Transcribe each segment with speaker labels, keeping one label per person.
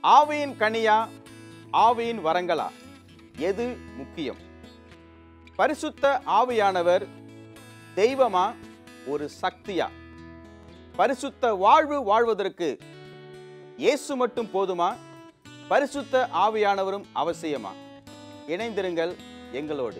Speaker 1: ஆவியின் கனியா ஆவியின் வரங்களா எது முக்கியம் பரிசுத்த ஆவியானவர் தெய்வமா ஒரு சக்தியா பரிசுத்த வாழ்வு வாழ்வதற்கு இயேசு மட்டும் போதுமா பரிசுத்த ஆவியானவரும் அவசியமா இணைந்திருங்கள் எங்களோடு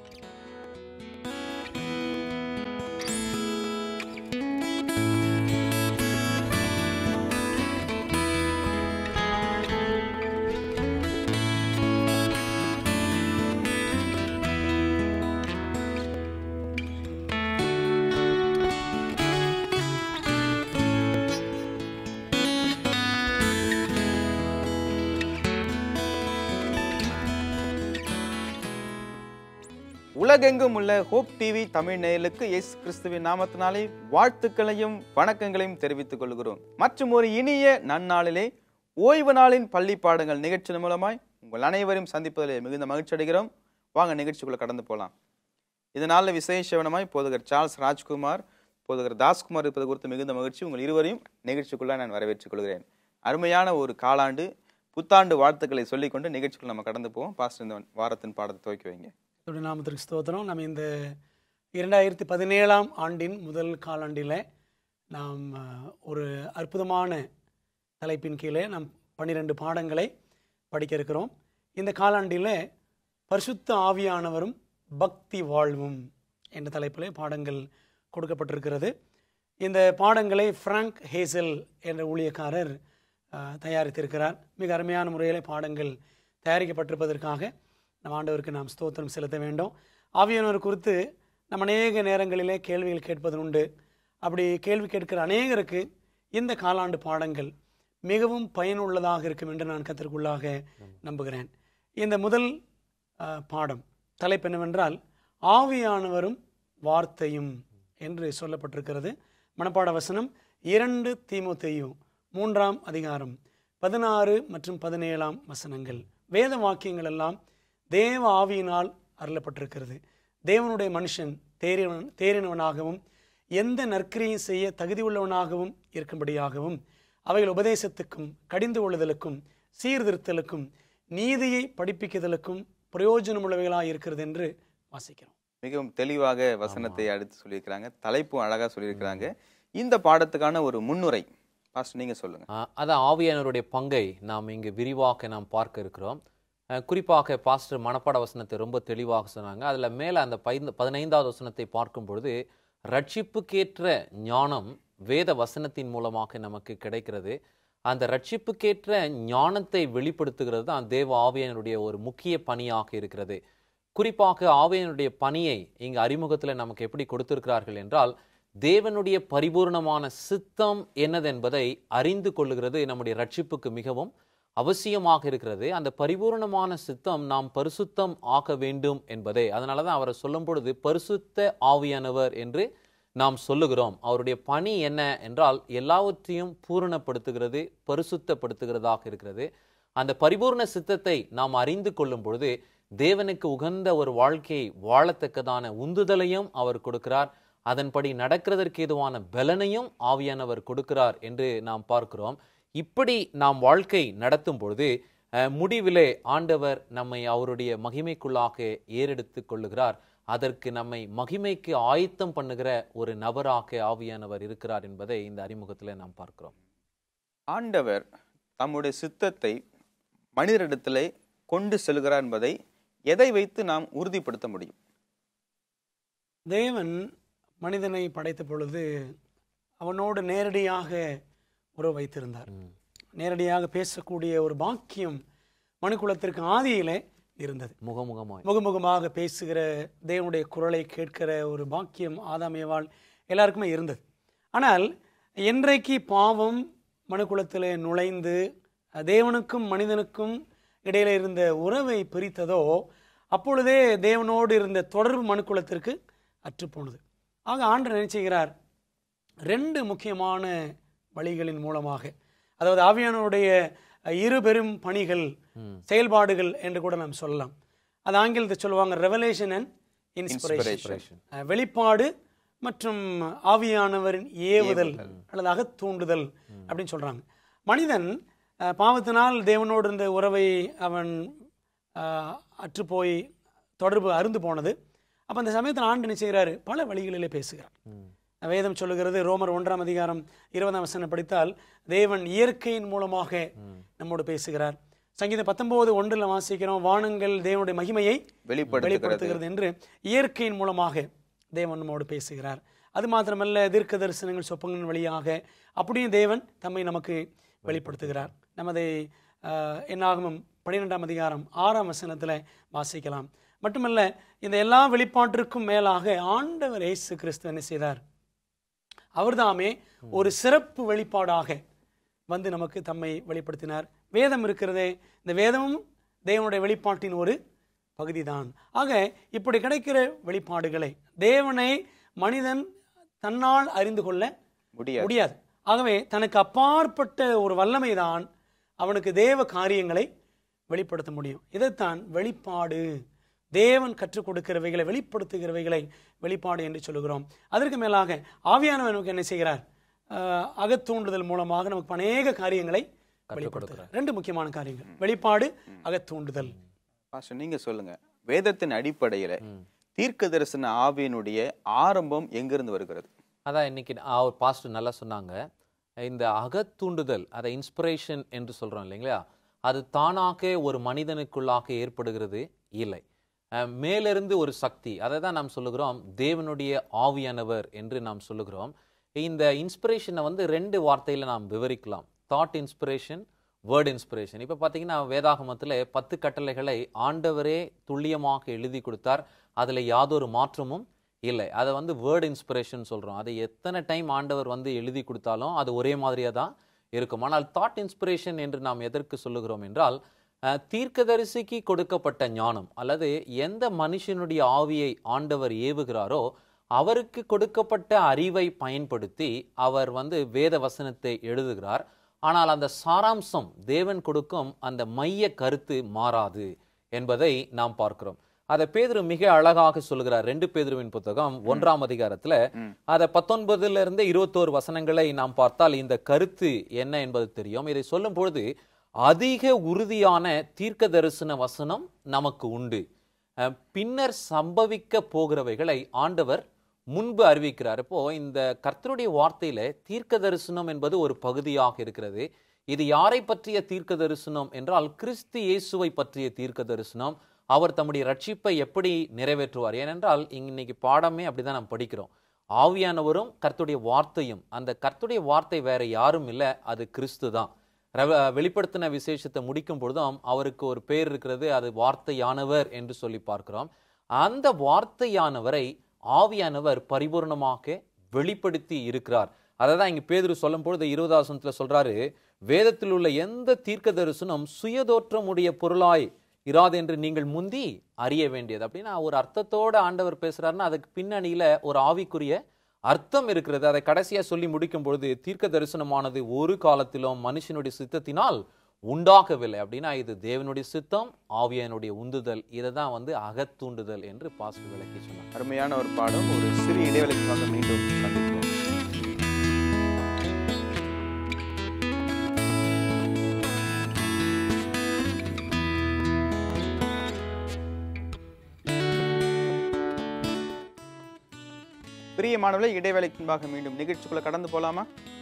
Speaker 1: உலகெங்கும் உள்ள ஹோப் டிவி தமிழ் நேயலுக்கு இயேசு கிறிஸ்துவின் நாமத்தினாலே வாழ்த்துக்களையும் வணக்கங்களையும் தெரிவித்துக் கொள்கிறோம் மற்றும் ஒரு இனிய நன்னாளிலே ஓய்வு நாளின் பள்ளி பாடங்கள் நிகழ்ச்சி மூலமாய் உங்கள் அனைவரையும் சந்திப்பதில் மிகுந்த மகிழ்ச்சி அடைகிறோம் வாங்க நிகழ்ச்சிக்குள்ள கடந்து போகலாம் இதனால விசேஷவனமாய் போதகர் சார்ல்ஸ் ராஜ்குமார் போதகர் தாஸ்குமார் இருப்பது குறித்து மிகுந்த மகிழ்ச்சி உங்கள் இருவரையும் நிகழ்ச்சிக்குள்ள நான் வரவேற்றுக் கொள்கிறேன் அருமையான ஒரு காலாண்டு புத்தாண்டு வாழ்த்துக்களை சொல்லிக்கொண்டு நிகழ்ச்சிக்குள்ள நம்ம கடந்து போவோம் பாஸ்டர் இந்த வாரத்தின் பாடத்தை துவக்கி வைங்க
Speaker 2: கர்த்தருடைய நாமத்திற்கு ஸ்தோத்திரம் நம்ம இந்த இரண்டாயிரத்தி பதினேழாம் ஆண்டின் முதல் காலாண்டில் நாம் அஹ், ஒரு அற்புதமான தலைப்பின் கீழே நாம் பன்னிரெண்டு பாடங்களை படிக்க இருக்கிறோம் இந்த காலாண்டில் பரிசுத்த ஆவியானவரும் பக்தி வாழ்வும் என்ற தலைப்பிலே பாடங்கள் கொடுக்கப்பட்டிருக்கிறது இந்த பாடங்களை ஃப்ராங்க் ஹேசல் என்ற ஊழியக்காரர் அஹ், தயாரித்திருக்கிறார் மிக அருமையான முறையில் பாடங்கள் தயாரிக்கப்பட்டிருப்பதற்காக நம் ஆண்டவருக்கு நாம் ஸ்தோத்திரம் செலுத்த வேண்டும் ஆவியானவர் குறித்து நம்ம அநேக நேரங்களிலே கேள்விகள் கேட்பது உண்டு அப்படி கேள்வி கேட்கிற அநேகருக்கு இந்த காலாண்டு பாடங்கள் மிகவும் பயனுள்ளதாக இருக்கும் என்று நான் கத்திற்குள்ளாக நம்புகிறேன் இந்த முதல் அஹ், பாடம் தலைப்பு என்னவென்றால் ஆவியானவரும் வார்த்தையும் என்று சொல்லப்பட்டிருக்கிறது மனப்பாட வசனம் இரண்டு தீமோத்தேயு மூன்றாம் அதிகாரம் பதினாறு மற்றும் பதினேழாம் வசனங்கள் வேத வாக்கியங்கள் எல்லாம் தேவ ஆவியினால் அருளப்பட்டிருக்கிறது தேவனுடைய மனுஷன் தேறினவன் தேறினவனாகவும் எந்த நற்கிரியும் செய்ய தகுதியுள்ளவனாகவும் இருக்கும்படியாகவும் அவைகள் உபதேசத்துக்கும் கடிந்து கொள்ளுதலுக்கும் சீர்திருத்தலுக்கும் நீதியை படிப்பிக்குதலுக்கும் பிரயோஜனமுள்ளவைகளாக இருக்கிறது என்று வாசிக்கிறோம்
Speaker 1: மிகவும் தெளிவாக வசனத்தை அடுத்து சொல்லியிருக்கிறாங்க தலைப்பும் அழகா சொல்லியிருக்கிறாங்க இந்த பாடத்துக்கான ஒரு முன்னுரை பாஸ்டர் நீங்க சொல்லுங்க
Speaker 3: ஆஹ் அதான் ஆவியானவருடைய பங்கை நாம் இங்கு விரிவாக நாம் பார்க்க இருக்கிறோம் ஆஹ் குறிப்பாக பாஸ்டர் மனப்பாட வசனத்தை ரொம்ப தெளிவாக சொன்னாங்க அதில் மேலே அந்த பைந்த பதினைந்தாவது வசனத்தை பார்க்கும் பொழுது ரட்சிப்புக்கேற்ற ஞானம் வேத வசனத்தின் மூலமாக நமக்கு கிடைக்கிறது அந்த ரட்சிப்புக்கேற்ற ஞானத்தை வெளிப்படுத்துகிறது தான் தேவ ஆவியானருடைய ஒரு முக்கிய பணியாக இருக்கிறது குறிப்பாக ஆவியானுடைய பணியை இங்கு அறிமுகத்தில் நமக்கு எப்படி கொடுத்திருக்கிறார்கள் என்றால் தேவனுடைய பரிபூர்ணமான சித்தம் என்னதென்பதை அறிந்து கொள்ளுகிறது நம்முடைய ரட்சிப்புக்கு மிகவும் அவசியமாக இருக்கிறது அந்த பரிபூர்ணமான சித்தம் நாம் பரிசுத்தம் ஆக வேண்டும் என்பதே அதனால தான் அவரை சொல்லும் பொழுது பரிசுத்த ஆவியானவர் என்று நாம் சொல்லுகிறோம் அவருடைய பணி என்ன என்றால் எல்லாவற்றையும் பூரணப்படுத்துகிறது பரிசுத்தப்படுத்துகிறதாக இருக்கிறது அந்த பரிபூர்ண சித்தத்தை நாம் அறிந்து கொள்ளும் பொழுது தேவனுக்கு உகந்த ஒரு வாழ்க்கையை வாழத்தக்கதான உந்துதலையும் அவர் கொடுக்கிறார் அதன்படி நடக்கிறதற்கு ஏதுவான பலனையும் ஆவியானவர் கொடுக்கிறார் என்று நாம் பார்க்கிறோம் இப்படி நாம் வாழ்க்கை நடத்தும் பொழுது அஹ், முடிவிலே ஆண்டவர் நம்மை அவருடைய மகிமைக்குள்ளாக ஏறெடுத்து கொள்ளுகிறார் அதற்கு நம்மை மகிமைக்கு ஆயத்தம் பண்ணுகிற ஒரு நபராக ஆவியானவர் இருக்கிறார் என்பதை இந்த அறிமுகத்தில் நாம் பார்க்கிறோம்
Speaker 1: ஆண்டவர் தம்முடைய சித்தத்தை மனிதரிடத்திலே கொண்டு செல்கிறார் என்பதை எதை வைத்து நாம் உறுதிப்படுத்த முடியும்
Speaker 2: தேவன் மனிதனை படைத்த பொழுது அவனோடு நேரடியாக உறவு வைத்திருந்தார்
Speaker 3: ம்.
Speaker 2: நேரடியாக பேசக்கூடிய ஒரு பாக்கியம் மனுக்குலத்திற்கு ஆதியிலே இருந்தது
Speaker 3: முகமுகமாய்
Speaker 2: முகமுகமாக பேசுகிற தேவனுடைய குரலை கேட்கிற ஒரு பாக்கியம் ஆதாமியவாள் எல்லாருக்குமே இருந்தது ஆனால் என்றைக்கு பாவம் மனுக்குலத்திலே நுழைந்து தேவனுக்கும் மனிதனுக்கும் இடையில இருந்த உறவை பிரித்ததோ அப்பொழுதே தேவனோடு இருந்த தொடர்பு மனுக்குலத்திற்கு அற்றுப்போனது ஆக ஆண்டு நினைச்சுகிறார் ரெண்டு முக்கியமான வழிகளின் மூலமாக அதாவது ஆவியானவருடைய இரு பெரும் பணிகள்
Speaker 3: ம்.
Speaker 2: செயல்பாடுகள் என்று கூட நாம் சொல்லலாம் அது ஆங்கிலத்தை சொல்லுவாங்க ரெவலேஷன் அண்ட் இன்ஸ்பிரேஷன்
Speaker 3: Inspiration.
Speaker 2: வெளிப்பாடு மற்றும் ஆவியானவரின் ஏவுதல் அல்லது அகத்தூண்டுதல் அப்படின்னு சொல்றாங்க மனிதன் அஹ், பாவத்தினால் தேவனோடு இருந்த உறவை அவன் அஹ், அற்றுப்போய் தொடர்பு அருந்து போனது அப்போ அந்த சமயத்தில் ஆண்டு என்ன செய்கிறாரு பல வழிகளிலே பேசுகிறார்
Speaker 3: ம்.
Speaker 2: வேதம் சொல்லுகிறது ரோமர் ஒன்றாம் அதிகாரம் இருபதாம் வசனம் படித்தால் தேவன் இயற்கையின் மூலமாக நம்மோடு பேசுகிறார் சங்கீதம் பத்தொன்பது ஒன்றில் வாசிக்கிறோம் வானங்கள் தேவனுடைய மகிமையை
Speaker 1: வெளிப்படுத்துகிறது
Speaker 2: வெளிப்படுத்துகிறது என்று இயற்கையின் மூலமாக தேவன் நம்மோடு பேசுகிறார் அது மாத்திரமல்ல தீர்க்க தரிசனங்கள் சொப்பங்களின் வழியாக அப்படியும் தேவன் தம்மை நமக்கு வெளிப்படுத்துகிறார் நமது ஆஹ், என்னாகமும் பன்னிரெண்டாம் அதிகாரம் ஆறாம் வசனத்தில் வாசிக்கலாம் மட்டுமல்ல இந்த எல்லா வெளிப்பாட்டிற்கும் மேலாக ஆண்டவர் இயேசு கிறிஸ்து என்ன செய்தார் அவர்தாமே ஒரு சிறப்பு வெளிப்பாடாக வந்து நமக்கு தம்மை வெளிப்படுத்தினார் வேதம் இருக்கிறதே இந்த வேதமும் தேவனுடைய வெளிப்பாட்டின் ஒரு பகுதிதான் ஆக இப்படி கிடைக்கிற வெளிப்பாடுகளை தேவனை மனிதன் தன்னால் அறிந்து கொள்ள
Speaker 1: முடியாது
Speaker 2: முடியாது ஆகவே தனக்கு அப்பாற்பட்ட ஒரு வல்லமை தான் அவனுக்கு தேவ காரியங்களை வெளிப்படுத்த முடியும் இதைத்தான் வெளிப்பாடு தேவன் கற்றுக் கொடுக்கிறவைகளை வெளிப்படுத்துகிறவைகளை வெளிப்பாடு என்று சொல்லுகிறோம் அதற்கு மேலாக ஆவியானவர் நமக்கு என்ன செய்கிறார் ஆஹ், அகத்தூண்டுதல் மூலமாக நமக்கு அநேக காரியங்களை வெளிப்படுத்துகிறார் ரெண்டு முக்கியமான காரியங்கள் வெளிப்பாடு அகத்தூண்டுதல்
Speaker 1: பாஸ்டர் நீங்க சொல்லுங்க வேதத்தின் அடிப்படையில தீர்க்க தரிசன ஆவியினுடைய ஆரம்பம் எங்கிருந்து வருகிறது
Speaker 3: அதான் இன்னைக்கு அவர் பாஸ்டர் நல்லா சொன்னாங்க இந்த அகத்தூண்டுதல் அதை இன்ஸ்பிரேஷன் என்று சொல்றோம் இல்லைங்களா அது தானாக ஒரு மனிதனுக்குள்ளாக ஏற்படுகிறது இல்லை அஹ் மேலிருந்து ஒரு சக்தி அதை தான் நாம் சொல்லுகிறோம் தேவனுடைய ஆவியானவர் என்று நாம் சொல்லுகிறோம் இந்த இன்ஸ்பிரேஷனை வந்து ரெண்டு வார்த்தையில நாம் விவரிக்கலாம் தாட் இன்ஸ்பிரேஷன் வேர்ட் இன்ஸ்பிரேஷன் இப்போ பார்த்தீங்கன்னா வேதாகமத்தில் பத்து கட்டளைகளை ஆண்டவரே துல்லியமாக எழுதி கொடுத்தார் அதில் யாதொரு மாற்றமும் இல்லை அதை வந்து வேர்ட் இன்ஸ்பிரேஷன் சொல்கிறோம் அதை எத்தனை டைம் ஆண்டவர் வந்து எழுதி கொடுத்தாலும் அது ஒரே மாதிரியாக தான் இருக்கும் ஆனால் தாட் இன்ஸ்பிரேஷன் என்று நாம் எதற்கு சொல்லுகிறோம் என்றால் அஹ், தீர்க்கதரிசிக்கு கொடுக்கப்பட்ட ஞானம் அல்லது எந்த மனுஷனுடைய ஆவியை ஆண்டவர் ஏவுகிறாரோ அவருக்கு கொடுக்கப்பட்ட அறிவை பயன்படுத்தி அவர் வந்து வேத வசனத்தை எழுதுகிறார் ஆனால் அந்த சாராம்சம் தேவன் கொடுக்கும் அந்த மைய கருத்து மாறாது என்பதை நாம் பார்க்கிறோம் அதை பேதுரு மிக அழகாக சொல்லுகிறார் ரெண்டு பேதுருவின் புத்தகம் ஒன்றாம் அதிகாரத்துல அதை பத்தொன்பதுல இருந்து இருபத்தோரு வசனங்களை நாம் பார்த்தால் இந்த கருத்து என்ன என்பது தெரியும் இதை சொல்லும் பொழுது அதிக உறுதியான தீர்க்க தரிசன வசனம் நமக்கு உண்டு அஹ், பின்னர் சம்பவிக்க போகிறவைகளை ஆண்டவர் முன்பு அறிவிக்கிறார் இப்போ இந்த கர்த்தருடைய வார்த்தையில தீர்க்க தரிசனம் என்பது ஒரு பகுதியாக இருக்கிறது இது யாரை பற்றிய தீர்க்க தரிசனம் என்றால் கிறிஸ்து இயேசுவை பற்றிய தீர்க்க தரிசனம் அவர் தம்முடைய ரட்சிப்பை எப்படி நிறைவேற்றுவார் ஏனென்றால் இங்க இன்னைக்கு பாடமே அப்படிதான் நாம் படிக்கிறோம் ஆவியானவரும் கர்த்தருடைய வார்த்தையும் அந்த கர்த்தருடைய வார்த்தை வேற யாரும் இல்லை அது கிறிஸ்து தான் ரவ- வெளிப்படுத்தின விசேஷத்தை முடிக்கும் பொழுதும் அவருக்கு ஒரு பேர் இருக்கிறது அது வார்த்தையானவர் என்று சொல்லி பார்க்கிறோம் அந்த வார்த்தையானவரை ஆவியானவர் பரிபூர்ணமாக வெளிப்படுத்தி இருக்கிறார் அதை தான் இங்க பேதுரு சொல்லும் பொழுது இருபதாசனத்துல சொல்றாரு வேதத்தில் உள்ள எந்த தீர்க்க தரிசனம் சுயதோற்றமுடைய பொருளாய் இராது என்று நீங்கள் முந்தி அறிய வேண்டியது அப்படின்னா ஒரு அர்த்தத்தோட ஆண்டவர் பேசுறாருன்னா அதுக்கு பின்னணியில ஒரு ஆவிக்குரிய அர்த்தம் இருக்கிறது அதை கடைசியா சொல்லி முடிக்கும் பொழுது தீர்க்க தரிசனமானது ஒரு காலத்திலும் மனுஷனுடைய சித்தத்தினால் உண்டாகவில்லை அப்படின்னா இது தேவனுடைய சித்தம் ஆவியனுடைய உந்துதல் இதை தான் வந்து அகத்தூண்டுதல் என்று பாஸ்டர் விளக்கி சொன்னார்
Speaker 1: அருமையான ஒரு பாடம் ஒரு சிறு இடைவெளிக்கு வந்து மீண்டும் சந்திப்போம் பிரியமானவர்களே இடைவேளைக்கு முன்பாக மீண்டும் நிகழ்ச்சிக்குள்ள கடந்து போலாமா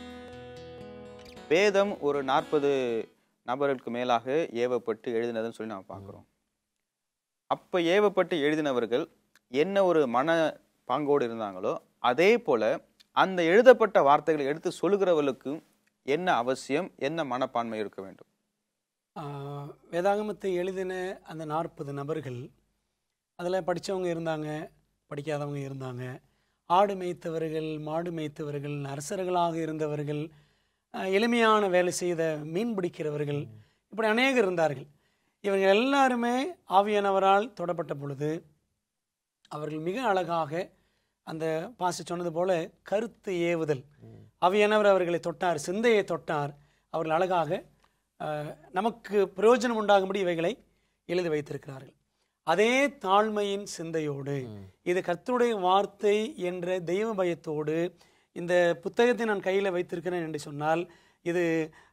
Speaker 1: வேதம் ஒரு நாற்பது நபர்களுக்கு மேலாக ஏவப்பட்டு எழுதினதுன்னு சொல்லி நம்ம பார்க்குறோம் அப்போ ஏவப்பட்டு எழுதினவர்கள் என்ன ஒரு மன பாங்கோடு இருந்தாங்களோ அதே போல அந்த எழுதப்பட்ட வார்த்தைகளை எடுத்து சொல்லுகிறவர்களுக்கு என்ன அவசியம் என்ன மனப்பான்மை இருக்க வேண்டும்
Speaker 2: ஆஹ், வேதாகமத்தை எழுதின அந்த நாற்பது நபர்கள் அதில் படித்தவங்க இருந்தாங்க படிக்காதவங்க இருந்தாங்க ஆடு மேய்த்தவர்கள் மாடு மேய்த்தவர்கள் அரசர்களாக இருந்தவர்கள் ஆஹ், எளிமையான வேலை செய்த மீன் பிடிக்கிறவர்கள் இப்படி அநேகர் இருந்தார்கள் இவங்க எல்லாருமே ஆவியானவரால் தொடப்பட்ட பொழுது அவர்கள் மிக அழகாக அந்த பாசி சொன்னது போல கருத்து ஏவுதல் ஆவியானவர் அவர்களை தொட்டார் சிந்தையை தொட்டார் அவர்கள் அழகாக ஆஹ், நமக்கு பிரயோஜனம் உண்டாகும்படி இவைகளை எழுதி வைத்திருக்கிறார்கள் அதே தாழ்மையின் சிந்தையோடு இது கர்த்தருடைய வார்த்தை என்ற தெய்வ பயத்தோடு இந்த புத்தகத்தை நான் கையில் வைத்திருக்கிறேன் என்று சொன்னால் இது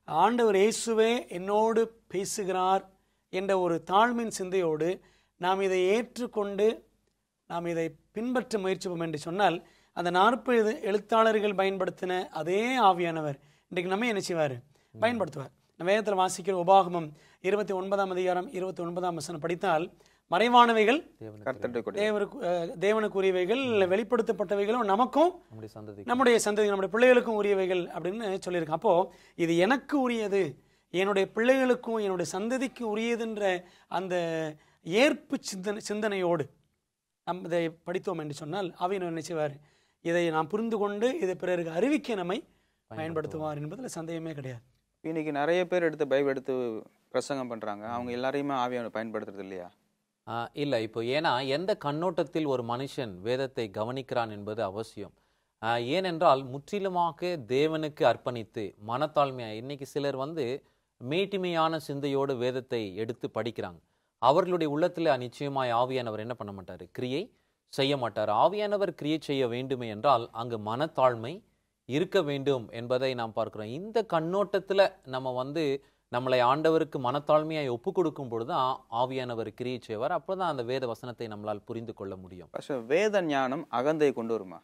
Speaker 2: ஆண்டவர் இயேசுவே என்னோடு பேசுகிறார் என்ற ஒரு தாழ்மையின் சிந்தையோடு நாம் இதை ஏற்றுக்கொண்டு நாம் இதை பின்பற்ற முயற்சிப்போம் என்று சொன்னால் அந்த நாற்பது எழுத்தாளர்கள் பயன்படுத்தின அதே ஆவியானவர் இன்றைக்கு நம்ம என்ன செய்வார் பயன்படுத்துவார் நம்ம வேதத்தில் வாசிக்கிற உபாகமம் இருபத்தி ஒன்பதாம் அதிகாரம் இருபத்தி ஒன்பதாம் வசனம் படித்தால் மறைவானவைகள்
Speaker 3: தேவனுக்கு
Speaker 1: கர்த்தருடைய கொடி
Speaker 2: தேவருக்கு அஹ், தேவனுக்குரியவைகள் வெளிப்படுத்தப்பட்டவைகளும் நமக்கும்
Speaker 3: நம்முடைய சந்ததி
Speaker 2: நம்முடைய சந்ததி நம்முடைய பிள்ளைகளுக்கும் உரியவைகள் அப்படின்னு சொல்லியிருக்கேன் அப்போ இது எனக்கு உரியது என்னுடைய பிள்ளைகளுக்கும் என்னுடைய சந்ததிக்கு உரியதுன்ற அந்த ஏற்பு சிந்தனை சிந்தனையோடு நம் இதை படித்தோம் என்று சொன்னால் அவையினர் நினைச்சுவார் இதை நாம் புரிந்து கொண்டு இதை பிறருக்கு அறிவிக்க நம்மை பயன்படுத்துவார் என்பதில் சந்தேகமே கிடையாது
Speaker 1: இன்னைக்கு நிறைய பேர் எடுத்து பைபிள் எடுத்து பிரசங்கம் பண்றாங்க அவங்க எல்லாரையுமே ஆவியானவர் பயன்படுத்துறது இல்லையா
Speaker 3: ஆ, இல்லை இப்போ ஏன்னா எந்த கண்ணோட்டத்தில் ஒரு மனுஷன் வேதத்தை கவனிக்கிறான் என்பது அவசியம் ஆ, ஏனென்றால் முற்றிலுமாக தேவனுக்கு அர்ப்பணித்து மனத்தாழ்மையா இன்னைக்கு சிலர் வந்து மேட்டிமையான சிந்தையோடு வேதத்தை எடுத்து படிக்கிறாங்க அவர்களுடைய உள்ளத்தில் நிச்சயமாய் ஆவியானவர் என்ன பண்ண மாட்டார் கிரியை செய்ய மாட்டார் ஆவியானவர் கிரியை செய்ய வேண்டுமே என்றால் அங்கு மனத்தாழ்மை இருக்க வேண்டும் என்பதை நாம் பார்க்கிறோம் இந்த கண்ணோட்டத்தில் நம்ம வந்து நம்மளை ஆண்டவருக்கு மனத்தாழ்மையாய் ஒப்பு கொடுக்கும் பொழுதுதான் ஆவியானவர் கிரியை செய்வார் அப்போதான் அந்த வேத வசனத்தை நம்மளால் புரிந்து கொள்ள முடியும்
Speaker 1: ஃபர்ஸ்ட் வேத ஞானம் அகந்தையை கொண்டு வருமா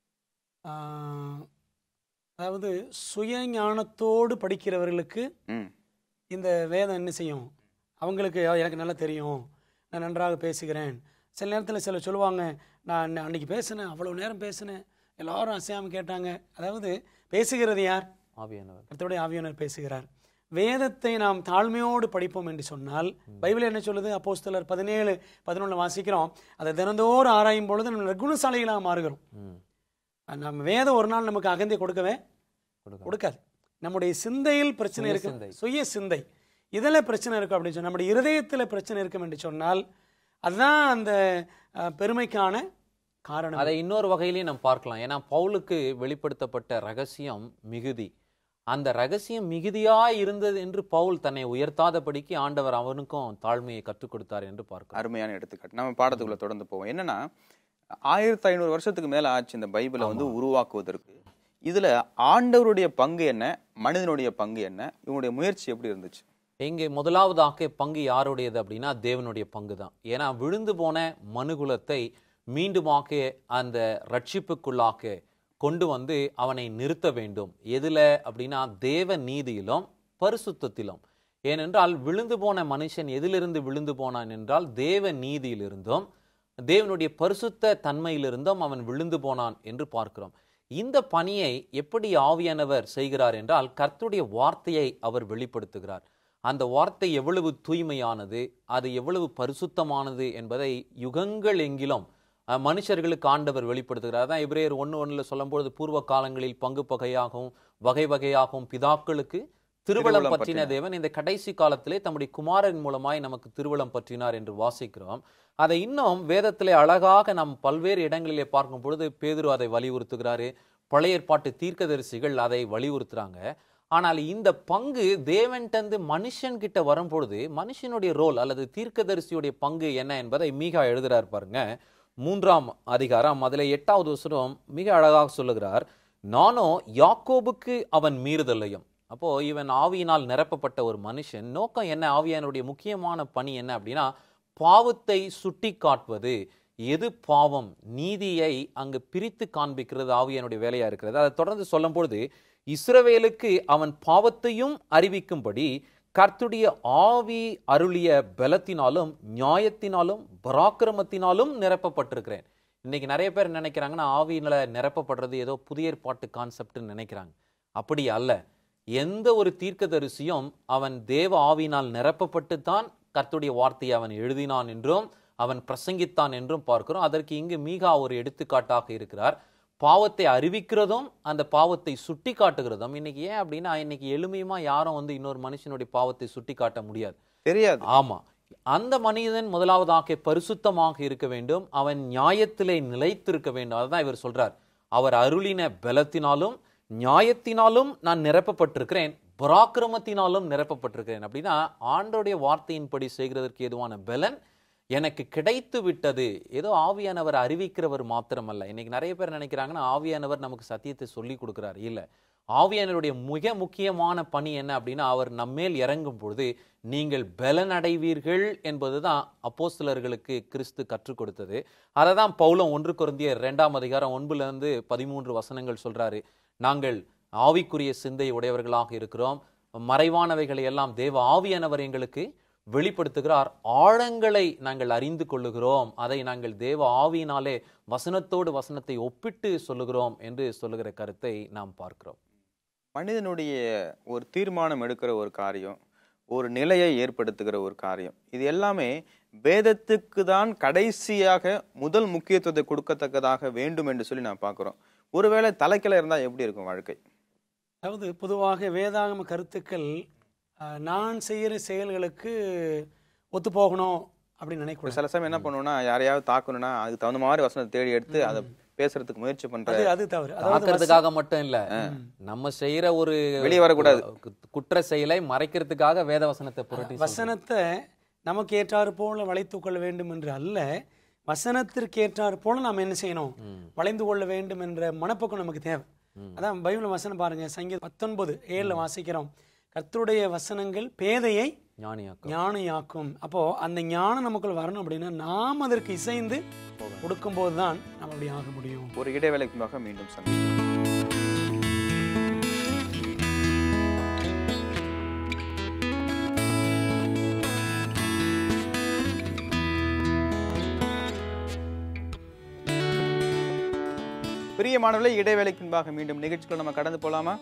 Speaker 2: ஆஹ், அதாவது சுய ஞானத்தோடு படிக்கிறவர்களுக்கு
Speaker 1: ம்
Speaker 2: இந்த வேதம் என்ன செய்யும் அவங்களுக்கு "ஆ, எனக்கு நல்லா தெரியும் நான் நன்றாக பேசுகிறேன் சில நேரத்தில் சிலர் சொல்லுவாங்க நான் அன்ன- அன்னைக்கு பேசினேன் அவ்வளோ நேரம் பேசினேன் எல்லாரும் அசையாமல் கேட்டாங்க அதாவது பேசுகிறது யார்
Speaker 3: ஆவியானவர்
Speaker 2: கர்த்தருடைய ஆவியானவர் பேசுகிறார் வேதத்தை நாம் தாழ்மையோடு படிப்போம் என்று சொன்னால் பைபிள் என்ன சொல்லுது அப்போஸ்தலர் பதினேழு பதினொன்று வாசிக்கிறோம் அதை தினந்தோறும் ஆராயும் பொழுது நம்ம குணசாலிகளாக மாறுகிறோம்
Speaker 3: ம்
Speaker 2: நம்ம வேதம் ஒரு நாள் நமக்கு அகந்தை கொடுக்கவே
Speaker 3: கொடுக்க
Speaker 2: கொடுக்காது நம்முடைய சிந்தையில் பிரச்சனை
Speaker 3: சுய
Speaker 2: இருக்கு
Speaker 3: சிந்தை.
Speaker 2: சுய சிந்தை இதில் பிரச்சனை இருக்கும் அப்படின்னு சொன்னால் நம்முடைய இருதயத்தில் பிரச்சனை இருக்கும் என்று சொன்னால் அதுதான் அந்த அஹ், பெருமைக்கான காரணம்
Speaker 3: அதை இன்னொரு வகையிலையும் நம்ம பார்க்கலாம் ஏன்னா பவுலுக்கு வெளிப்படுத்தப்பட்ட ரகசியம் மிகுதி அந்த ரகசியம் மிகுதியாய் இருந்தது என்று பவுல் தன்னை உயர்த்தாதபடிக்கு ஆண்டவர் அவனுக்கும் தாழ்மையை கற்றுக் கொடுத்தார் என்று பார்க்கிறோம்
Speaker 1: அருமையான எடுத்துக்காட்டு நம்ம பாடத்துக்குள்ள தொடர்ந்து போவோம் என்னன்னா ஆயிரத்தி ஐநூறு வருஷத்துக்கு மேல ஆச்சு இந்த பைபிளை வந்து உருவாக்குவதற்கு இதுல ஆண்டவருடைய பங்கு என்ன மனிதனுடைய பங்கு என்ன இவனுடைய முயற்சி எப்படி இருந்துச்சு
Speaker 3: இங்கே முதலாவதாக பங்கு யாருடையது அப்படின்னா தேவனுடைய பங்கு தான் ஏன்னா விழுந்து போன மனுகுலத்தை மீண்டுமாக அந்த ரட்சிப்புக்குள்ளாக கொண்டு வந்து அவனை நிறுத்த வேண்டும் எதுல அப்படின்னா தேவ நீதியிலும் பரிசுத்தத்திலும் ஏனென்றால் விழுந்து போன மனுஷன் எதிலிருந்து விழுந்து போனான் என்றால் தேவ நீதியிலிருந்தும் தேவனுடைய பரிசுத்த தன்மையிலிருந்தும் அவன் விழுந்து போனான் என்று பார்க்கிறோம் இந்த பணியை எப்படி ஆவியானவர் செய்கிறார் என்றால் கர்த்தருடைய வார்த்தையை அவர் வெளிப்படுத்துகிறார் அந்த வார்த்தை எவ்வளவு தூய்மையானது அது எவ்வளவு பரிசுத்தமானது என்பதை யுகங்கள் எங்கிலும் அஹ், மனுஷர்களுக்கு ஆண்டவர் வெளிப்படுத்துகிறார் அதான் எபிரேயர் ஒன்று ஒன்றில் சொல்லும்பொழுது பூர்வ காலங்களில் பங்கு பகையாகவும் வகை வகையாகவும் பிதாக்களுக்கு திருவளம்
Speaker 1: திருவலம்
Speaker 3: பற்றின
Speaker 1: பற்றினார்.
Speaker 3: தேவன் இந்த கடைசி காலத்திலே தம்முடைய குமாரன் மூலமாய் நமக்கு திருவளம் பற்றினார் என்று வாசிக்கிறோம் அதை இன்னும் வேதத்திலே அழகாக நாம் பல்வேறு இடங்களிலே பார்க்கும் பொழுது பேதுரு அதை வலியுறுத்துகிறாரு பழைய ஏற்பாட்டு தீர்க்கதரிசிகள் அதை வலியுறுத்துறாங்க ஆனால் இந்த பங்கு தேவன்டந்து மனுஷன் கிட்ட வரும்பொழுது மனுஷனுடைய ரோல் அல்லது தீர்க்கதரிசியுடைய பங்கு என்ன என்பதை மீகா எழுதுறார் பாருங்க மூன்றாம் அதிகாரம் அதில் எட்டாவது வசனம் மிக அழகாக சொல்லுகிறார் நானோ யாக்கோபுக்கு அவன் மீறுதலையும் அப்போ இவன் ஆவியினால் நிரப்பப்பட்ட ஒரு மனுஷன் நோக்கம் என்ன ஆவியானுடைய முக்கியமான பணி என்ன அப்படின்னா பாவத்தை சுட்டி காட்டுவது எது பாவம் நீதியை அங்கு பிரித்து காண்பிக்கிறது ஆவியானுடைய வேலையா இருக்கிறது அதை தொடர்ந்து சொல்லும் பொழுது இஸ்ரவேலுக்கு அவன் பாவத்தையும் அறிவிக்கும்படி கர்த்துடைய ஆவி அருளிய பலத்தினாலும் நியாயத்தினாலும் பராக்கிரமத்தினாலும் நிரப்பப்பட்டிருக்கிறேன் இன்னைக்கு நிறைய பேர் நினைக்கிறாங்கன்னா ஆவியில நிரப்பப்படுறது ஏதோ புதிய ஏற்பாட்டு கான்செப்ட்னு நினைக்கிறாங்க அப்படி அல்ல எந்த ஒரு தீர்க்கதரிசியும் அவன் தேவ ஆவியினால் நிரப்பப்பட்டு தான் கர்த்துடைய வார்த்தையை அவன் எழுதினான் என்றும் அவன் பிரசங்கித்தான் என்றும் பார்க்கிறோம் அதற்கு இங்கு மீகா ஒரு எடுத்துக்காட்டாக இருக்கிறார் பாவத்தை அறிவிக்கிறதும் அந்த பாவத்தை சுட்டி காட்டுகிறதும் இன்னைக்கு ஏன் அப்படின்னா இன்னைக்கு எளிமையுமா யாரும் வந்து இன்னொரு மனுஷனுடைய பாவத்தை சுட்டி காட்ட முடியாது
Speaker 1: தெரியாது
Speaker 3: ஆமா அந்த மனிதன் முதலாவதாக பரிசுத்தமாக இருக்க வேண்டும் அவன் நியாயத்திலே நிலைத்திருக்க வேண்டும் அதுதான் இவர் சொல்றார் அவர் அருளின பலத்தினாலும் நியாயத்தினாலும் நான் நிரப்பப்பட்டிருக்கிறேன் பராக்கிரமத்தினாலும் நிரப்பப்பட்டிருக்கிறேன் அப்படின்னா ஆண்டோடைய வார்த்தையின்படி செய்கிறதற்கு ஏதுவான பலன் எனக்கு கிடைத்து விட்டது ஏதோ ஆவியானவர் அறிவிக்கிறவர் மாத்திரமல்ல இன்னைக்கு நிறைய பேர் நினைக்கிறாங்கன்னா ஆவியானவர் நமக்கு சத்தியத்தை சொல்லி கொடுக்கிறார் இல்ல ஆவியானவருடைய மிக முக்கியமான பணி என்ன அப்படின்னா அவர் நம்மேல் இறங்கும் பொழுது நீங்கள் பலனடைவீர்கள் என்பதுதான் அப்போஸ்தலர்களுக்கு கிறிஸ்து கற்றுக் கொடுத்தது அதை தான் பவுலம் ஒன்று குருந்தியர் இரண்டாம் அதிகாரம் ஒன்பதுல இருந்து பதிமூன்று வசனங்கள் சொல்றாரு நாங்கள் ஆவிக்குரிய சிந்தை உடையவர்களாக இருக்கிறோம் மறைவானவைகளை எல்லாம் தேவ ஆவியானவர் எங்களுக்கு வெளிப்படுத்துகிறார் ஆழங்களை நாங்கள் அறிந்து கொள்ளுகிறோம் அதை நாங்கள் தேவ ஆவியினாலே வசனத்தோடு வசனத்தை ஒப்பிட்டு சொல்லுகிறோம் என்று சொல்லுகிற கருத்தை நாம் பார்க்கிறோம்
Speaker 1: மனிதனுடைய ஒரு தீர்மானம் எடுக்கிற ஒரு காரியம் ஒரு நிலையை ஏற்படுத்துகிற ஒரு காரியம் இது எல்லாமே வேதத்துக்கு தான் கடைசியாக முதல் முக்கியத்துவத்தை கொடுக்கத்தக்கதாக வேண்டும் என்று சொல்லி நான் பார்க்கிறோம் ஒருவேளை தலைக்கில இருந்தா எப்படி இருக்கும் வாழ்க்கை
Speaker 2: அதாவது பொதுவாக வேதாகம கருத்துக்கள் அஹ், நான் செய்கிற செயல்களுக்கு ஒத்து போகணும் அப்படின்னு
Speaker 1: ஒரு
Speaker 2: நினைக்கூடாது
Speaker 1: சில சமயம் என்ன பண்ணுவோம்னா யாரையாவது தாக்கணும்னா அதுக்கு தகுந்த மாதிரி வசனத்தை தேடி எடுத்து அதை பேசுறதுக்கு முயற்சி பண்ற
Speaker 2: அது அது தவறு அதாவது
Speaker 3: தாக்கிறதுக்காக மட்டும் இல்ல நம்ம செய்யற ஒரு
Speaker 1: வெளியே வரக்கூடாது.
Speaker 3: கு- குற்ற செயலை மறைக்கிறதுக்காக வேத வசனத்தை புரட்டி சொல்றது.
Speaker 2: வசனத்தை நமக்கு ஏற்றாறு போல வளைத்து கொள்ள வேண்டும் என்று அல்ல வசனத்திற்கு ஏற்றாறு போல நாம் என்ன செய்யணும் வளைந்து கொள்ள வேண்டும் என்ற மனப்போக்கம் நமக்கு தேவை அதான் பைபிள் வசனம் பாருங்க சங்கீதம் பத்தொன்பது ஏழுல வாசிக்கிறோம் கர்த்தருடைய வசனங்கள் பேதையை
Speaker 3: ஞானியாக்கும்
Speaker 2: ஞானியாக்கும் அப்போ அந்த ஞானம் நமக்குள்ள வரணும் அப்படின்னா நாம் அதற்கு இசைந்து கொடுக்கும்போது தான் நம்ம அப்படி ஆக முடியும்
Speaker 1: ஒரு இடைவேளைக்கு முன்பாக மீண்டும் சந்திப்போம் பிரியமானவர்களே இடைவேளைக்கு முன்பாக மீண்டும் நிகழ்ச்சிக்குள்ள நம்ம கடந்து போலாமா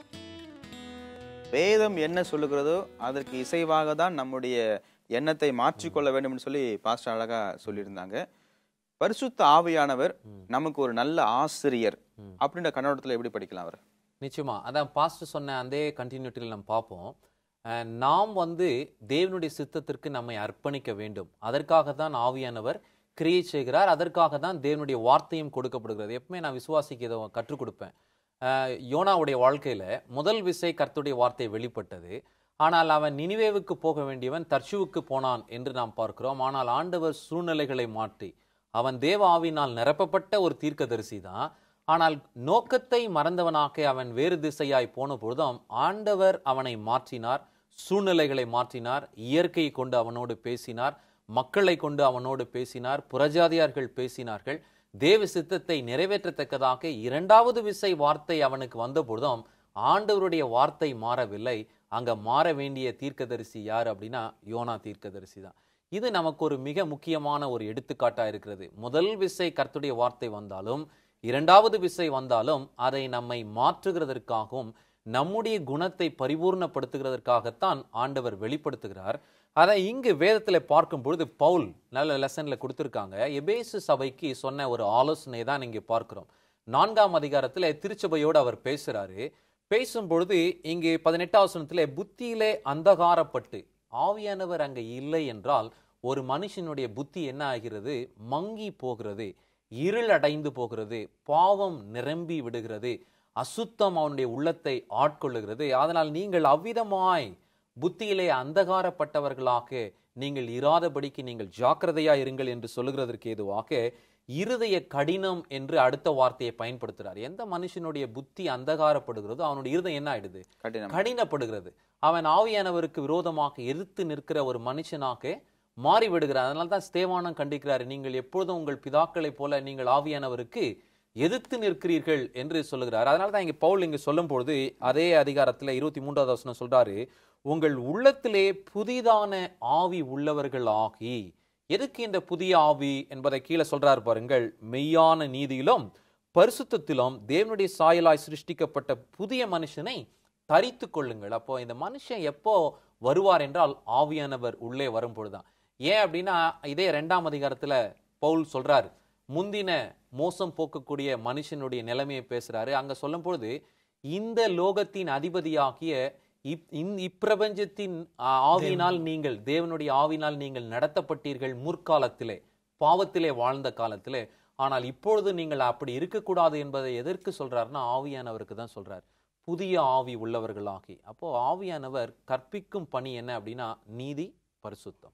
Speaker 1: வேதம் என்ன சொல்லுகிறதோ அதற்கு இசைவாக தான் நம்முடைய எண்ணத்தை மாற்றிக்கொள்ள வேண்டும்னு சொல்லி பாஸ்டர் அழகா சொல்லியிருந்தாங்க பரிசுத்த ஆவியானவர் நமக்கு ஒரு நல்ல ஆசிரியர் அப்படின்ற கண்ணோட்டத்துல எப்படி படிக்கலாம் அவர்
Speaker 3: நிச்சயமா அதான் பாஸ்டர் சொன்ன அதே கண்டினியூட்டியில் நம்ம பார்ப்போம் அஹ், நாம் வந்து தேவனுடைய சித்தத்திற்கு நம்மை அர்ப்பணிக்க வேண்டும் அதற்காக தான் ஆவியானவர் கிரியை செய்கிறார் அதற்காக தான் தேவனுடைய வார்த்தையும் கொடுக்கப்படுகிறது எப்பவுமே நான் விசுவாசிக்க இதை கற்றுக் கொடுப்பேன் அஹ், யோனாவுடைய வாழ்க்கையில முதல் விசை கர்த்தருடைய வார்த்தை வெளிப்பட்டது ஆனால் அவன் நினிவேவுக்கு போக வேண்டியவன் தர்ஷுவுக்கு போனான் என்று நாம் பார்க்கிறோம் ஆனால் ஆண்டவர் சூழ்நிலைகளை மாற்றி அவன் தேவ ஆவியினால் நிரப்பப்பட்ட ஒரு தீர்க்கதரிசி தான் ஆனால் நோக்கத்தை மறந்தவனாக அவன் வேறு திசையாய் போன பொழுதும் ஆண்டவர் அவனை மாற்றினார் சூழ்நிலைகளை மாற்றினார் இயற்கையை கொண்டு அவனோடு பேசினார் மக்களை கொண்டு அவனோடு பேசினார் புறஜாதியார்கள் பேசினார்கள் தேவ சித்தத்தை நிறைவேற்றத்தக்கதாக இரண்டாவது விசை வார்த்தை அவனுக்கு வந்த பொழுதும் ஆண்டவருடைய வார்த்தை மாறவில்லை அங்க மாற வேண்டிய தீர்க்கதரிசி யார் அப்படின்னா யோனா தீர்க்கதரிசி தான் இது நமக்கு ஒரு மிக முக்கியமான ஒரு எடுத்துக்காட்டா இருக்கிறது முதல் விசை கர்த்தருடைய வார்த்தை வந்தாலும் இரண்டாவது விசை வந்தாலும் அதை நம்மை மாற்றுகிறதற்காகவும் நம்முடைய குணத்தை பரிபூர்ணப்படுத்துகிறதற்காகத்தான் ஆண்டவர் வெளிப்படுத்துகிறார் அதை இங்கு வேதத்துல பார்க்கும் பொழுது பவுல் நல்ல லெசன்ல கொடுத்திருக்காங்க எபேசு சபைக்கு சொன்ன ஒரு ஆலோசனை தான் இங்கே பார்க்கிறோம் நான்காம் அதிகாரத்துல திருச்சபையோடு அவர் பேசுறாரு பேசும் பொழுது இங்கே பதினெட்டாம் வசனத்திலே புத்தியிலே அந்தகாரப்பட்டு ஆவியானவர் அங்க இல்லை என்றால் ஒரு மனுஷனுடைய புத்தி என்ன ஆகிறது மங்கி போகிறது இருள் அடைந்து போகிறது பாவம் நிரம்பி விடுகிறது அசுத்தம் அவனுடைய உள்ளத்தை ஆட்கொள்ளுகிறது அதனால் நீங்கள் அவ்விதமாய் புத்தியிலே அந்தகாரப்பட்டவர்களாக நீங்கள் இராதபடிக்கு நீங்கள் ஜாக்கிரதையா இருங்கள் என்று சொல்லுகிறதற்கு ஏதுவாக இருதய கடினம் என்று அடுத்த வார்த்தையை பயன்படுத்துறார் எந்த மனுஷனுடைய புத்தி அந்தகாரப்படுகிறதோ அவனுடைய இருதயம் என்ன ஆயிடுது
Speaker 1: கடினம்
Speaker 3: கடினப்படுகிறது அவன் ஆவியானவருக்கு விரோதமாக எதிர்த்து நிற்கிற ஒரு மனுஷனாக மாறிவிடுகிறார் அதனால தான் ஸ்தேவானம் கண்டிக்கிறார் நீங்கள் எப்பொழுதும் உங்கள் பிதாக்களைப் போல நீங்கள் ஆவியானவருக்கு எதிர்த்து நிற்கிறீர்கள் என்று சொல்லுகிறார் அதனால தான் இங்க பவுல் இங்க சொல்லும் பொழுது அதே அதிகாரத்துல இருபத்தி மூன்றாவது வசனம் சொல்றாரு உங்கள் உள்ளத்திலே புதிதான ஆவி உள்ளவர்கள் ஆகி எதுக்கு இந்த புதிய ஆவி என்பதை கீழே சொல்றாரு பாருங்கள் மெய்யான நீதியிலும் பரிசுத்தத்திலும் தேவனுடைய சாயலாய் சிருஷ்டிக்கப்பட்ட புதிய மனுஷனை தரித்து கொள்ளுங்கள் அப்போ இந்த மனுஷன் எப்போ வருவார் என்றால் ஆவியானவர் உள்ளே வரும் பொழுதுதான் ஏன் அப்படின்னா இதே ரெண்டாம் அதிகாரத்துல பவுல் சொல்றாரு முந்தின மோசம் போக்கக்கூடிய மனுஷனுடைய நிலைமையை பேசுறாரு அங்க சொல்லும் பொழுது இந்த லோகத்தின் அதிபதியாகிய இப்- இந்த இப்பிரபஞ்சத்தின் ஆ, ஆவியினால் நீங்கள் தேவனுடைய ஆவினால் நீங்கள் நடத்தப்பட்டீர்கள் முற்காலத்திலே பாவத்திலே வாழ்ந்த காலத்திலே ஆனால் இப்பொழுது நீங்கள் அப்படி இருக்கக்கூடாது என்பதை எதற்கு சொல்றாருன்னா ஆவியானவருக்கு தான் சொல்றார் புதிய ஆவி உள்ளவர்களாகி அப்போ ஆவியானவர் கற்பிக்கும் பணி என்ன அப்படின்னா நீதி பரிசுத்தம்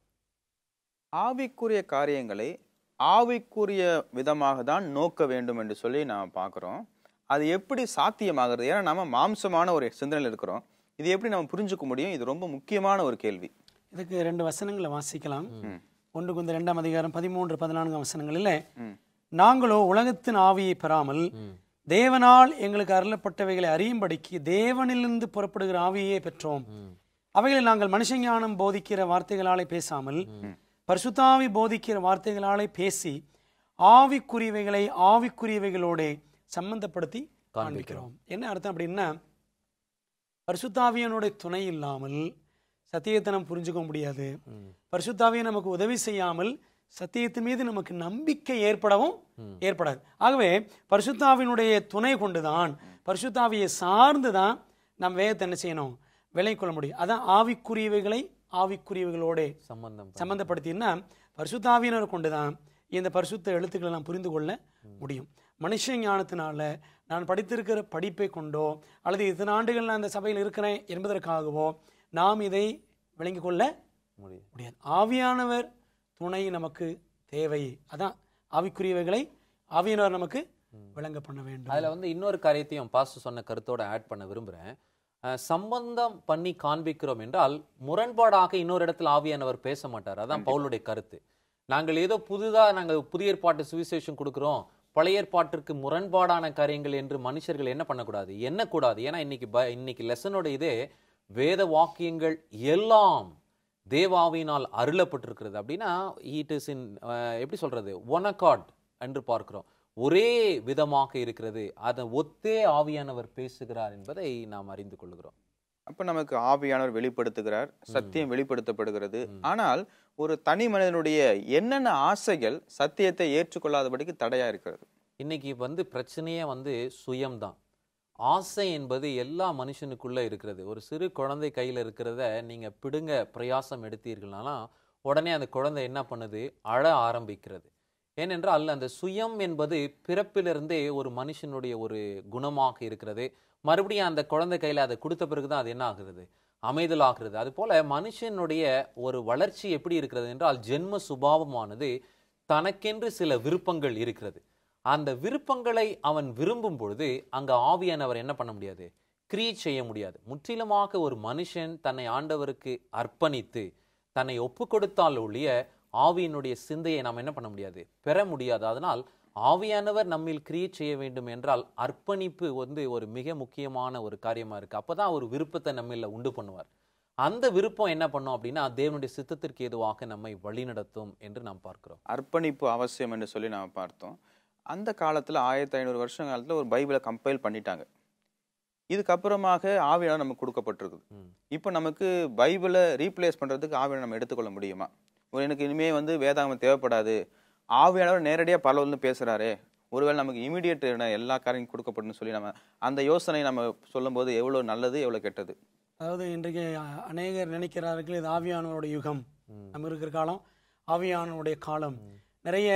Speaker 1: ஆவிக்குரிய காரியங்களை ஆவிக்குரிய விதமாக தான் நோக்க வேண்டும் என்று சொல்லி நாம் பார்க்குறோம் அது எப்படி சாத்தியமாகிறது ஏன்னா நம்ம மாம்சமான ஒரு சிந்தனையில் இருக்கிறோம் இது எப்படி நம்ம புரிஞ்சுக்க முடியும் இது ரொம்ப முக்கியமான ஒரு கேள்வி
Speaker 2: இதுக்கு ரெண்டு வசனங்களை வாசிக்கலாம்
Speaker 1: ம்.
Speaker 2: ஒன்று குந்த ரெண்டாம் அதிகாரம் பதிமூன்று பதினான்காம் வசனங்களில்
Speaker 1: ம்.
Speaker 2: நாங்களோ உலகத்தின் ஆவியை பெறாமல் தேவனால் எங்களுக்கு அருளப்பட்டவைகளை அறியும்படிக்கு தேவனிலிருந்து புறப்படுகிற ஆவியே பெற்றோம் அவைகளை நாங்கள் மனுஷஞானம் போதிக்கிற வார்த்தைகளாலே பேசாமல் பரிசுத்தாவி போதிக்கிற வார்த்தைகளாலே பேசி ஆவிக்குரியவைகளை ஆவிக்குரியவைகளோட சம்பந்தப்படுத்தி காண்பிக்கிறோம் என்ன அர்த்தம் அப்படின்னா பரிசுத்தாவியனுடைய துணை இல்லாமல் சத்தியத்தை நம்ம புரிஞ்சுக்க முடியாது பரிசுத்தாவியை நமக்கு உதவி செய்யாமல் சத்தியத்தின் மீது நமக்கு நம்பிக்கை ஏற்படவும் ஏற்படாது ஆகவே பரிசுத்தாவினுடைய துணை கொண்டுதான் பரிசுத்தாவியை சார்ந்து தான் நாம் வேதத்தை என்ன செய்யணும் விலை கொள்ள முடியும் அதான் ஆவிக்குரியவைகளை ஆவிக்குரியவைகளோட
Speaker 3: சம்பந்தம்
Speaker 2: சம்பந்தப்படுத்தினா பரிசுத்தாவியினர் கொண்டுதான் இந்த பரிசுத்த எழுத்துக்களை நாம் புரிந்து கொள்ள முடியும் மனுஷ ஞானத்தினால நான் படித்திருக்கிற படிப்பை கொண்டோ அல்லது இத்தனை ஆண்டுகள் நான் அந்த சபையில் இருக்கிறேன் என்பதற்காகவோ நாம் இதை விளங்கிக் கொள்ள
Speaker 3: முடியும்
Speaker 2: முடியாது ஆவியானவர் துணை நமக்கு தேவை அதான் ஆவிக்குரியவைகளை ஆவியானவர் நமக்கு விளங்க பண்ண வேண்டும்
Speaker 3: அதுல வந்து இன்னொரு காரியத்தையும் பாஸ்டர் சொன்ன கருத்தோட ஆட் பண்ண விரும்புறேன் அஹ், சம்பந்தம் பண்ணி காண்பிக்கிறோம் என்றால் முரண்பாடாக இன்னொரு இடத்துல ஆவியானவர் பேச மாட்டார் அதான் பவுலுடைய கருத்து நாங்கள் ஏதோ புதுதா நாங்கள் புதிய ஏற்பாட்டு சுவிசேஷம் கொடுக்கிறோம் பழைய ஏற்பாட்டிற்கு முரண்பாடான காரியங்கள் என்று மனுஷர்கள் என்ன பண்ணக்கூடாது எண்ணக்கூடாது ஏன்னா இன்னைக்கு ப- இன்னைக்கு லெசனோட இதே வேத வாக்கியங்கள் எல்லாம் தேவாவினால் அருளப்பட்டிருக்கிறது அப்படின்னா இட் இஸ் இன் எப்படி சொல்றது ஒன் அக்கார்ட் என்று பார்க்கிறோம் ஒரே விதமாக இருக்கிறது அதை ஒத்தே ஆவியானவர் பேசுகிறார் என்பதை நாம் அறிந்து கொள்கிறோம்
Speaker 1: அப்ப நமக்கு ஆவியானவர் வெளிப்படுத்துகிறார் சத்தியம் வெளிப்படுத்தப்படுகிறது ஆனால் ஒரு தனி மனிதனுடைய என்னென்ன ஆசைகள் சத்தியத்தை ஏற்றுக்கொள்ளாதபடிக்கு தடையா இருக்கிறது
Speaker 3: இன்னைக்கு வந்து பிரச்சனையே வந்து சுயம்தான் ஆசை என்பது எல்லா மனுஷனுக்குள்ள இருக்கிறது ஒரு சிறு குழந்தை கையில இருக்கிறத நீங்க பிடுங்க பிரயாசம் எடுத்தீர்கள்னா உடனே அந்த குழந்தை என்ன பண்ணுது அழ ஆரம்பிக்கிறது ஏனென்றால் அந்த சுயம் என்பது பிறப்பிலிருந்தே ஒரு மனுஷனுடைய ஒரு குணமாக இருக்கிறது மறுபடியும் அந்த குழந்தை கையில அதை கொடுத்த பிறகுதான் அது என்ன ஆகுறது அமைதலாகிறது அது போல மனுஷனுடைய ஒரு வளர்ச்சி எப்படி இருக்கிறது என்றால் ஜென்ம சுபாவமானது தனக்கென்று சில விருப்பங்கள் இருக்கிறது அந்த விருப்பங்களை அவன் விரும்பும் பொழுது அங்க ஆவியானவர் என்ன பண்ண முடியாது கிரியேட் செய்ய முடியாது முற்றிலுமாக ஒரு மனுஷன் தன்னை ஆண்டவருக்கு அர்ப்பணித்து தன்னை ஒப்பு கொடுத்தால் ஒழிய ஆவியினுடைய சிந்தையை நாம் என்ன பண்ண முடியாது பெற முடியாது அதனால் ஆவியானவர் நம்மில் கிரியேட் செய்ய வேண்டும் என்றால் அர்ப்பணிப்பு வந்து ஒரு மிக முக்கியமான ஒரு காரியமா இருக்கு அப்பதான் ஒரு விருப்பத்தை நம்மில் உண்டு பண்ணுவார் அந்த விருப்பம் என்ன பண்ணும் அப்படின்னா தேவனுடைய சித்தத்திற்கு ஏதுவாக நம்மை வழிநடத்தும் என்று நாம் பார்க்கிறோம்
Speaker 1: அர்ப்பணிப்பு அவசியம் என்று சொல்லி நாம பார்த்தோம் அந்த காலத்துல ஆயிரத்தி ஐநூறு வருஷம் காலத்துல ஒரு பைபிளை கம்பைல் பண்ணிட்டாங்க இதுக்கப்புறமாக ஆவியானவர் நமக்கு கொடுக்கப்பட்டிருக்குது
Speaker 3: ம்.
Speaker 1: இப்போ நமக்கு பைபிளை ரீப்ளேஸ் பண்றதுக்கு ஆவியானவர் நம்ம எடுத்துக்கொள்ள முடியுமா ஒரு எனக்கு இனிமே வந்து வேதாகமம் தேவைப்படாது ஆவியானவர் நேரடியாக பரவல்னு பேசுறாரே ஒருவேளை நமக்கு இமீடியட் எல்லா காரியம் கொடுக்கப்படணும்னு சொல்லி நம்ம அந்த யோசனை நம்ம சொல்லும்போது எவ்வளோ நல்லது எவ்வளோ கெட்டது
Speaker 2: அதாவது இன்றைக்கு அ- அநேகர் நினைக்கிறார்கள் இது ஆவியானவருடைய யுகம்
Speaker 3: ம்.
Speaker 2: நம்ம இருக்கிற காலம் ஆவியானவருடைய காலம் நிறைய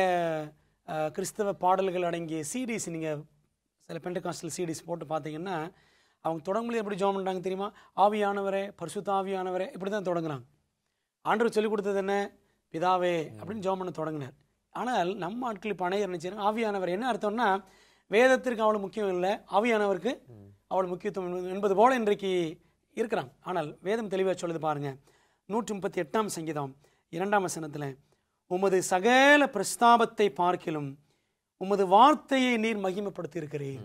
Speaker 2: அ, கிறிஸ்தவ பாடல்கள் அடங்கிய சீடிஸ் நீங்கள் சில பெண்டகாஸ்டல் சீடிஸ் போட்டு பார்த்தீங்கன்னா அவங்க தொடங்கும்போது எப்படி ஜோம் பண்ணுறாங்க தெரியுமா ஆவியானவரே பரிசுத்த ஆவியானவரே இப்படி தான் தொடங்குறாங்க ஆண்டவர் சொல்லிக் கொடுத்தது என்ன பிதாவே அப்படின்னு ஜோம் பண்ண தொடங்கினார் ஆனால் நம்ம ஆட்கள் இப்போ அநேகர் நினைச்சாங்க ஆவியானவர் என்ன அர்த்தம்னா வேதத்திற்கு அவ்வளோ முக்கியம் இல்லை ஆவியானவருக்கு அவ்வளோ முக்கியத்துவம் என்பது- என்பது போல இன்றைக்கு இருக்கிறாங்க ஆனால் வேதம் தெளிவாக சொல்லுது பாருங்க நூற்றி முப்பத்தி எட்டாம் சங்கீதம் இரண்டாம் வசனத்தில் உமது சகல பிரஸ்தாபத்தை பார்க்கிலும் உமது வார்த்தையை நீர் மகிமைப்படுத்தி இருக்கிறீர்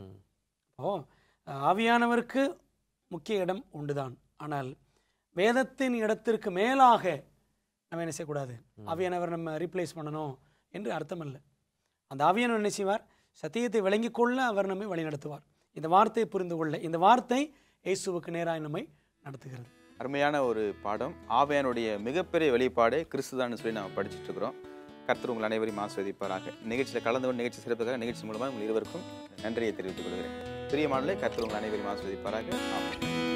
Speaker 2: ஓ ஆவியானவருக்கு முக்கிய இடம் உண்டுதான் ஆனால் வேதத்தின் இடத்திற்கு மேலாக நம்ம என்ன செய்யக்கூடாது ஆவியானவர் நம்ம ரீப்ளேஸ் பண்ணணும் என்று அர்த்தம் அல்ல அந்த ஆவியானவர் என்ன செய்வார் சத்தியத்தை விளங்கிக் கொள்ள அவர் நம்மை வழிநடத்துவார் இந்த வார்த்தையை புரிந்து கொள்ள இந்த வார்த்தை இயேசுவுக்கு நேராக நம்மை நடத்துகிறது
Speaker 1: அருமையான ஒரு பாடம் ஆவியானுடைய மிகப்பெரிய வெளிப்பாடே கிறிஸ்துதான்னு சொல்லி நம்ம படிச்சுட்டு இருக்கிறோம் கர்த்தர் உங்கள் அனைவரையும் ஆஸ்வதிப்பாராக நிகழ்ச்சியில் கலந்து கொண்டு நிகழ்ச்சி சிறப்புக்காக நிகழ்ச்சி மூலமாக உங்கள் இருவருக்கும் நன்றியை தெரிவித்துக் கொள்கிறேன் பிரியமானலே கர்த்தர் உங்கள் அனைவரையும் ஆஸ்வதிப்பாராக ஆமென்